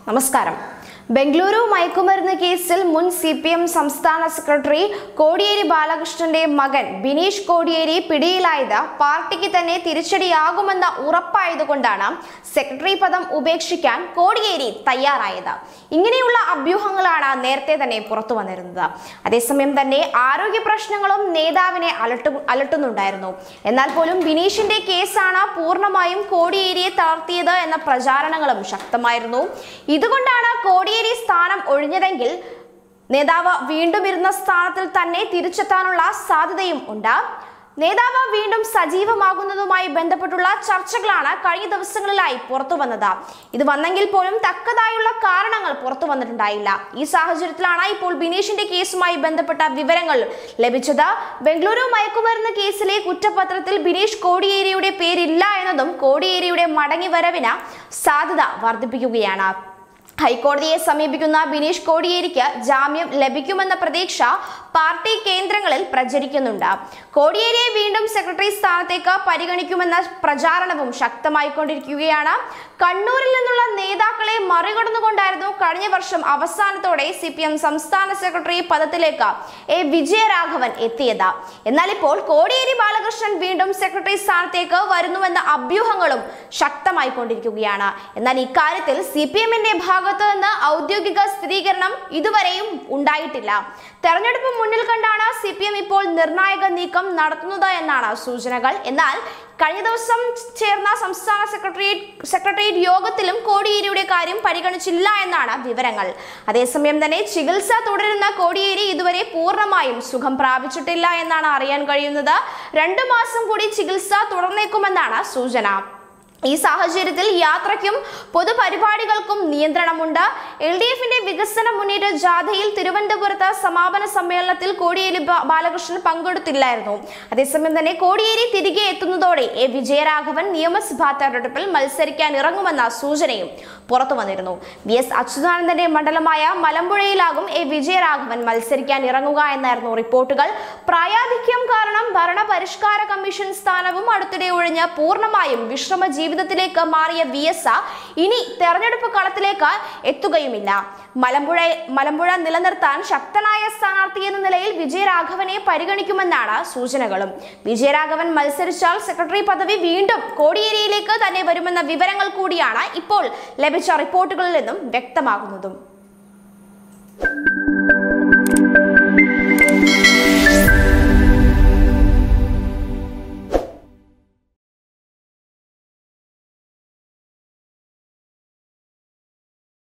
നമസ്കാരം ബംഗളൂരു മയക്കുമരുന്ന് കേസിൽ മുൻ സി പി എം സംസ്ഥാന സെക്രട്ടറി കോടിയേരി ബാലകൃഷ്ണന്റെ മകൻ ബിനീഷ് കോടിയേരി പിടിയിലായത് പാർട്ടിക്ക് തന്നെ തിരിച്ചടിയാകുമെന്ന ഉറപ്പായതുകൊണ്ടാണ് സെക്രട്ടറി പദം ഉപേക്ഷിക്കാൻ കോടിയേരി തയ്യാറായത് ഇങ്ങനെയുള്ള അഭ്യൂഹങ്ങളാണ് നേരത്തെ തന്നെ പുറത്തു വന്നിരുന്നത് അതേസമയം തന്നെ ആരോഗ്യ പ്രശ്നങ്ങളും നേതാവിനെ അലട്ടു അലട്ടുന്നുണ്ടായിരുന്നു എന്നാൽ പോലും ബിനീഷിന്റെ കേസാണ് പൂർണ്ണമായും കോടിയേരിയെ തളർത്തിയത് എന്ന പ്രചാരണങ്ങളും ശക്തമായിരുന്നു ഇതുകൊണ്ടാണ് കോടിയേരി സ്ഥാനം ഒഴിഞ്ഞതെങ്കിൽ നേതാവ് വീണ്ടും ഇരുന്ന സ്ഥാനത്തിൽ തന്നെ തിരിച്ചെത്താനുള്ള സാധ്യതയും ഉണ്ട് നേതാവ് വീണ്ടും സജീവമാകുന്നതുമായി ബന്ധപ്പെട്ടുള്ള ചർച്ചകളാണ് കഴിഞ്ഞ ദിവസങ്ങളിലായി പുറത്തു വന്നത് ഇത് വന്നെങ്കിൽ പോലും തക്കതായുള്ള കാരണങ്ങൾ പുറത്തു വന്നിട്ടുണ്ടായില്ല ഈ സാഹചര്യത്തിലാണ് ഇപ്പോൾ ബിനീഷിന്റെ കേസുമായി ബന്ധപ്പെട്ട വിവരങ്ങൾ ലഭിച്ചത് ബംഗളൂരു മയക്കുമരുന്ന് കേസിലെ കുറ്റപത്രത്തിൽ ബിനീഷ് കോടിയേരിയുടെ പേരില്ല എന്നതും കോടിയേരിയുടെ മടങ്ങിവരവിന് സാധ്യത വർദ്ധിപ്പിക്കുകയാണ് ഹൈക്കോടതിയെ സമീപിക്കുന്ന ബിനീഷ് കോടിയേരിക്ക് ജാമ്യം ലഭിക്കുമെന്ന പ്രതീക്ഷ പാർട്ടി കേന്ദ്രങ്ങളിൽ പ്രചരിക്കുന്നുണ്ട് കോടിയേരിയെ വീണ്ടും സെക്രട്ടറി സ്ഥാനത്തേക്ക് പരിഗണിക്കുമെന്ന പ്രചാരണവും ശക്തമായിക്കൊണ്ടിരിക്കുകയാണ് കണ്ണൂരിൽ നിന്നുള്ള നേതാക്കളെ മറികടന്നുകൊണ്ടായിരുന്നു കഴിഞ്ഞ വർഷം അവസാനത്തോടെ സി പി എം സംസ്ഥാന സെക്രട്ടറി പദത്തിലേക്ക് എ വിജയരാഘവൻ എത്തിയത് എന്നാൽ ഇപ്പോൾ കോടിയേരി ബാലകൃഷ്ണൻ വീണ്ടും സെക്രട്ടറി സ്ഥാനത്തേക്ക് വരുന്നുവെന്ന അഭ്യൂഹങ്ങളും ശക്തമായിക്കൊണ്ടിരിക്കുകയാണ് എന്നാൽ ഇക്കാര്യത്തിൽ സി പി എമ്മിന്റെ ഭാഗത്ത് നിന്ന് ഔദ്യോഗിക സ്ഥിരീകരണം ഇതുവരെയും ഉണ്ടായിട്ടില്ല തെരഞ്ഞെടുപ്പ് മുന്നിൽ കണ്ടാണ് സി പി എം ഇപ്പോൾ നിർണായക നീക്കം നടത്തുന്നത് എന്നാണ് സൂചനകൾ എന്നാൽ കഴിഞ്ഞ ദിവസം ചേർന്ന സംസ്ഥാന സെക്രട്ടേറിയറ്റ് സെക്രട്ടേറിയറ്റ് യോഗത്തിലും കോടിയേരിയുടെ കാര്യം പരിഗണിച്ചില്ല എന്നാണ് വിവരങ്ങൾ അതേസമയം തന്നെ ചികിത്സ തുടരുന്ന കോടിയേരി ഇതുവരെ പൂർണ്ണമായും സുഖം പ്രാപിച്ചിട്ടില്ല എന്നാണ് അറിയാൻ കഴിയുന്നത് രണ്ടു മാസം കൂടി ചികിത്സ തുടർന്നേക്കുമെന്നാണ് സൂചന ഈ സാഹചര്യത്തിൽ യാത്രയ്ക്കും പൊതുപരിപാടികൾക്കും നിയന്ത്രണമുണ്ട് എൽ ഡി എഫിന്റെ വികസന മുന്നേറ്റ ജാഥയിൽ തിരുവനന്തപുരത്ത് സമാപന സമ്മേളനത്തിൽ കോടിയേരി ബ- ബാലകൃഷ്ണൻ പങ്കെടുത്തില്ലായിരുന്നു അതേസമയം തന്നെ കോടിയേരി തിരികെ എത്തുന്നതോടെ എ വിജയരാഘവൻ നിയമസഭാ തെരഞ്ഞെടുപ്പിൽ മത്സരിക്കാൻ ഇറങ്ങുമെന്ന സൂചനയും പുറത്തു വന്നിരുന്നു വി എസ് അച്യുതാനന്ദന്റെ മണ്ഡലമായ മലമ്പുഴയിലാകും എ വിജയരാഘവൻ മത്സരിക്കാൻ ഇറങ്ങുക എന്നായിരുന്നു റിപ്പോർട്ടുകൾ പ്രായാധിക്യം കാരണം ഭരണപരിഷ്കാര കമ്മീഷൻ സ്ഥാനവും അടുത്തിടെ ഒഴിഞ്ഞ് പൂർണ്ണമായും വിശ്രമ ജീവിതത്തിലേക്ക് മാറിയ വി എസ് ഇനി തെരഞ്ഞെടുപ്പ് കളത്തിലേക്ക് എത്തുകയുമില്ല മലമ്പുഴ മലമ്പുഴ നിലനിർത്താൻ ശക്തനായ സ്ഥാനാർത്ഥി എന്ന നിലയിൽ വിജയരാഘവനെ പരിഗണിക്കുമെന്നാണ് സൂചനകളും വിജയരാഘവൻ മത്സരിച്ചാൽ സെക്രട്ടറി പദവി വീണ്ടും കോടിയേരിയിലേക്ക് തന്നെ വരുമെന്ന വിവരങ്ങൾ കൂടിയാണ് ഇപ്പോൾ ലഭിച്ച റിപ്പോർട്ടുകളിൽ നിന്നും വ്യക്തമാകുന്നതും